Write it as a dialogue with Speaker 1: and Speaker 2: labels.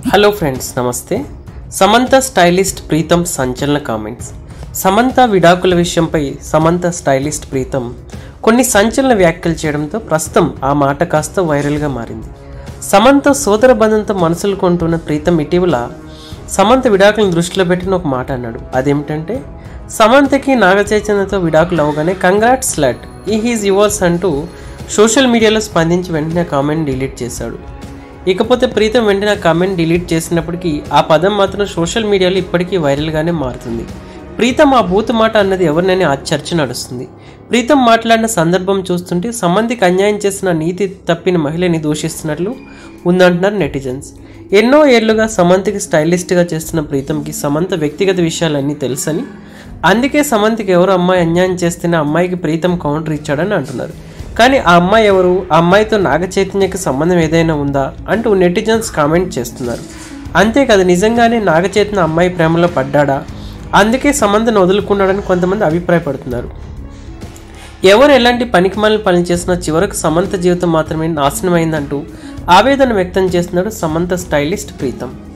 Speaker 1: hello friends నమస్తే Samantha stylist Pritam సంచలన comments Samantha విడాకుల విషయంపై సమంత స్టైలిస్ట్ ప్రీతం కొన్ని సంచలన వ్యాఖ్యలు చేయడంతో ప్రస్తుతం ఆ మాట కాస్త వైరల్గా మారింది సమంత సోదర బంధంతో మనసులు కొంటున్న ప్రీతం ఇటీవల సమంత విడాకులను దృష్టిలో పెట్టిన ఒక మాట అన్నాడు అదేమిటంటే సమంతకి నాగ చైతన్యతో విడాకులు అవగానే కంగ్రాట్స్ లట్ ఈ హీజ్ యువర్స్ అంటూ సోషల్ మీడియాలో స్పందించి వెంటనే కామెంట్ డిలీట్ చేశాడు ఇకపోతే ప్రీతం వెంటనే ఆ కామెంట్ డిలీట్ చేసినప్పటికీ ఆ పదం మాత్రం సోషల్ మీడియాలో ఇప్పటికీ వైరల్గానే మారుతుంది ప్రీతం ఆ బూత్ మాట అన్నది ఎవరినైనా ఆ చర్చ నడుస్తుంది ప్రీతం మాట్లాడిన సందర్భం చూస్తుంటే సమంతికి అన్యాయం చేసిన నీతి తప్పిన మహిళని దూషిస్తున్నట్లు ఉందంటున్నారు నెటిజన్స్ ఎన్నో ఏళ్లుగా సమంతికి స్టైలిస్ట్గా చేస్తున్న ప్రీతంకి సమంత వ్యక్తిగత విషయాలన్నీ తెలుసని అందుకే సమంతికి ఎవరు అమ్మాయి అన్యాయం చేస్తేనే ఆ అమ్మాయికి ప్రీతం కౌంటర్ ఇచ్చాడని అంటున్నారు కానీ ఆ అమ్మాయి ఎవరు ఆ అమ్మాయితో నాగ చైతన్యకి సంబంధం ఏదైనా ఉందా అంటూ నెటిజన్స్ కామెంట్ చేస్తున్నారు అంతేకాదు నిజంగానే నాగ చైతన్య అమ్మాయి ప్రేమలో పడ్డాడా అందుకే సమంతను వదులుకున్నాడని కొంతమంది అభిప్రాయపడుతున్నారు ఎవరు ఎలాంటి పనికిమాలిన పని చేసినా చివరకు సమంత జీవితం మాత్రమే నాశనమైందంటూ ఆవేదన వ్యక్తం చేస్తున్నాడు సమంత స్టైలిస్ట్ ప్రీతం